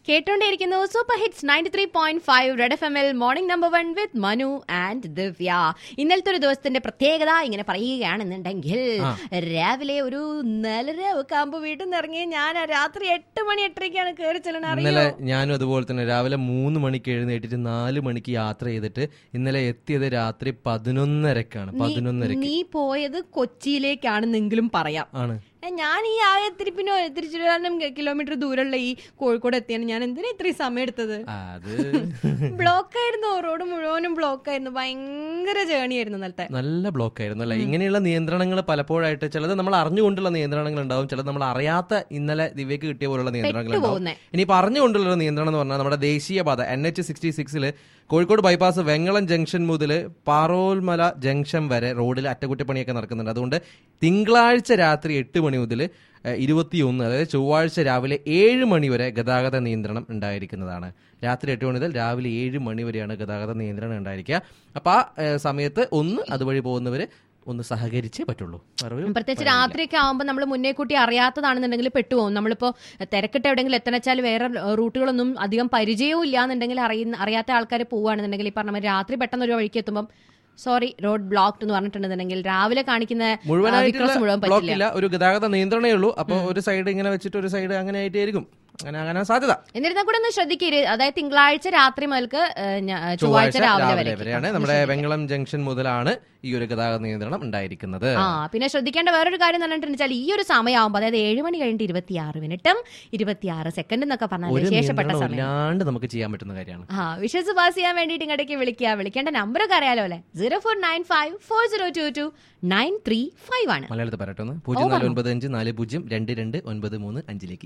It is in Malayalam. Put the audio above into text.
കേട്ടോണ്ടിരിക്കുന്നു super hits ninety three point five red F M L morning number one with Manu and Divya ഇന്നലത്തെ ഒരു ദിവസത്തിന്റെ പ്രത്യേകത ഇങ്ങനെ പറയുകയാണെന്നുണ്ടെങ്കിൽ രാവിലെ ഒരു നാലര ഒക്കെ ആകുമ്പോ വീട്ടിൽ നിന്ന് ഇറങ്ങി ഞാൻ ആ രാത്രി എട്ട് മണി എട്ടരയ്ക്കാണ് കയറി ചെല്ലണ അറിയോ ഇന്നലെ ഞാനും അതുപോലെ തന്നെ രാവിലെ മൂന്ന് മണിക്ക് എഴുന്നേറ്റിട്ട് നാല് മണിക്ക് യാത്ര ചെയ്തിട്ട് ഇന്നലെ എത്തിയത് രാത്രി പതിനൊന്നരക്കാണ് നീ- പതിനൊന്നരക്ക് നീ പോയത് കൊച്ചിയിലേക്കാണെന്നെങ്കിലും പറയാം ആണ് ഏ, ഞാൻ ഈ ആകെ തിരുപ്പിനോ തിരുച്ചിരാനും കിലോമീറ്റർ ദൂരമുള്ള ഈ കോഴിക്കോട് എത്തിയാണ് ഞാൻ എന്തിനാ ഇത്രയും സമയം എടുത്തത് അത് ബ്ലോക്ക് ആയിരുന്നു റോഡ് മുഴുവനും ബ്ലോക്ക് ആയിരുന്നു ഭയങ്കര ജേണി ആയിരുന്നു ഇന്നലത്തെ നല്ല ബ്ലോക്ക് ആയിരുന്നു അല്ലെ ഇങ്ങനെയുള്ള നിയന്ത്രണങ്ങൾ പലപ്പോഴായിട്ട് ചിലത് നമ്മൾ അറിഞ്ഞുകൊണ്ടുള്ള നിയന്ത്രണങ്ങൾ ഉണ്ടാവും ചിലത് നമ്മൾ അറിയാത്ത ഇന്നലെ ദിവ്യക്ക് കിട്ടിയ പോലുള്ള നിയന്ത്രണങ്ങൾ ഉണ്ടാവും പോകുന്നേ ഇനി പറഞ്ഞുകൊണ്ടുള്ള നിയന്ത്രണം എന്ന് പറഞ്ഞാൽ നമ്മുടെ ദേശീയപാത എൻ എച്ച് സിക്സ്റ്റി സിക്സില് കോഴിക്കോട് ബൈപ്പാസ് വെങ്ങളം ജംഗ്ഷൻ മുതൽ പാറോൽമല ജംഗ്ഷൻ വരെ റോഡിൽ അറ്റകുറ്റപ്പണിയൊക്കെ നടക്കുന്നുണ്ട് അതുകൊണ്ട് തിങ്കളാഴ്ച രാത്രി എട്ട് മണി മുതൽ ഇരുപത്തിയൊന്ന് അതായത് ചൊവ്വാഴ്ച രാവിലെ ഏഴ് മണി വരെ ഗതാഗത നിയന്ത്രണം ഉണ്ടായിരിക്കുന്നതാണ് രാത്രി എട്ട് മണി മുതൽ രാവിലെ ഏഴ് മണി വരെയാണ് ഗതാഗത നിയന്ത്രണം ഉണ്ടായിരിക്കുക അപ്പോൾ ആ ഏഹ്, സമയത്ത് ഒന്ന് അതുവഴി പോകുന്നവർ ഒന്ന് സഹകരിച്ചേ പറ്റുള്ളൂ വേറെ ഒരു പ്രത്യേകിച്ച് രാത്രിയൊക്കെ ആകുമ്പോൾ നമ്മൾ മുന്നേ കൂട്ടി അറിയാത്തതാണെന്നുണ്ടെങ്കിൽ പെട്ടുപോകും നമ്മളിപ്പോ തിരക്കിട്ട് എവിടെയെങ്കിലും എത്തണച്ചാൽ വേറെ റൂട്ടുകളൊന്നും അധികം പരിചയവും ഇല്ലാന്നുണ്ടെങ്കിൽ അറിയുന്ന അറിയാത്ത ആൾക്കാർ പോവുകയാണെന്നുണ്ടെങ്കിൽ ഈ പറഞ്ഞ മാതിരി രാത്രി പെട്ടെന്ന് ഒരു വഴിക്ക് എത്തുമ്പോൾ സോറി റോഡ് ബ്ലോക്ക് എന്ന് പറഞ്ഞിട്ടുണ്ടെന്നുണ്ടെങ്കിൽ രാവിലെ കാണിക്കുന്ന ആ, മുഴുവനായിട്ടുള്ള വിക്രോസ് മുഴുവൻ ബ്ലോക്ക് പറ്റില്ല ഇല്ല ഒരു ഗതാഗത നിയന്ത്രണമേ ഉള്ളൂ അപ്പോൾ ഒരു സൈഡ് ഇങ്ങനെ വെച്ചിട്ട് ഒരു സൈഡ് അങ്ങനെ ആയിട്ടായിരിക്കും അങ്ങനെ അങ്ങനെ സാധ്യത എന്നിരുന്നാൽ കൂടെ ഒന്ന് ശ്രദ്ധിക്കരുത് അതായത് തിങ്കളാഴ്ച രാത്രി മുതൽക്ക് ഏഹ്, ഞ- ചൊവ്വാഴ്ച രാവിലെ വരെ വരെയാണ് നമ്മുടെ വെങ്ങളം ജംഗ്ഷൻ മുതലാണ് ഈ ഒരു ഗതാഗത നിയന്ത്രണം ഉണ്ടായിരിക്കുന്നത് ആ പിന്നെ ശ്രദ്ധിക്കേണ്ട വേറൊരു കാര്യം എന്ന് പറഞ്ഞിട്ടുണ്ടെച്ചാൽ ഈ ഒരു സമയമാകുമ്പോൾ അതായത് ഏഴ് മണി കഴിഞ്ഞിട്ട് ഇരുപത്തിയാറ് മിനിറ്റും ഇരുപത്തിയാറ് സെക്കൻഡ് എന്നൊക്കെ പറഞ്ഞാൽ ഒരു വിശേഷപ്പെട്ട നിയന്ത്രണം സമയം ഇല്ലാണ്ട് നമുക്ക് ചെയ്യാൻ പറ്റുന്ന കാര്യമാണ് ആ വിഷസ് പാസ് ചെയ്യാൻ വേണ്ടിയിട്ട് ഇങ്ങോട്ടേക്ക് വിളിക്കുക വിളിക്കേണ്ട നമ്പറൊക്കെ അറിയാലോ അല്ലെ zero four nine five four zero two two nine three five ആണ് മലയാളത്തിൽ പറയട്ടെ ഒന്ന് പൂജ്യം നാല് ഒൻപത് അഞ്ച് നാല് പൂജ്യം രണ്ട് രണ്ട് ഒൻപത് മൂന്ന് അഞ്ചിലേക്ക്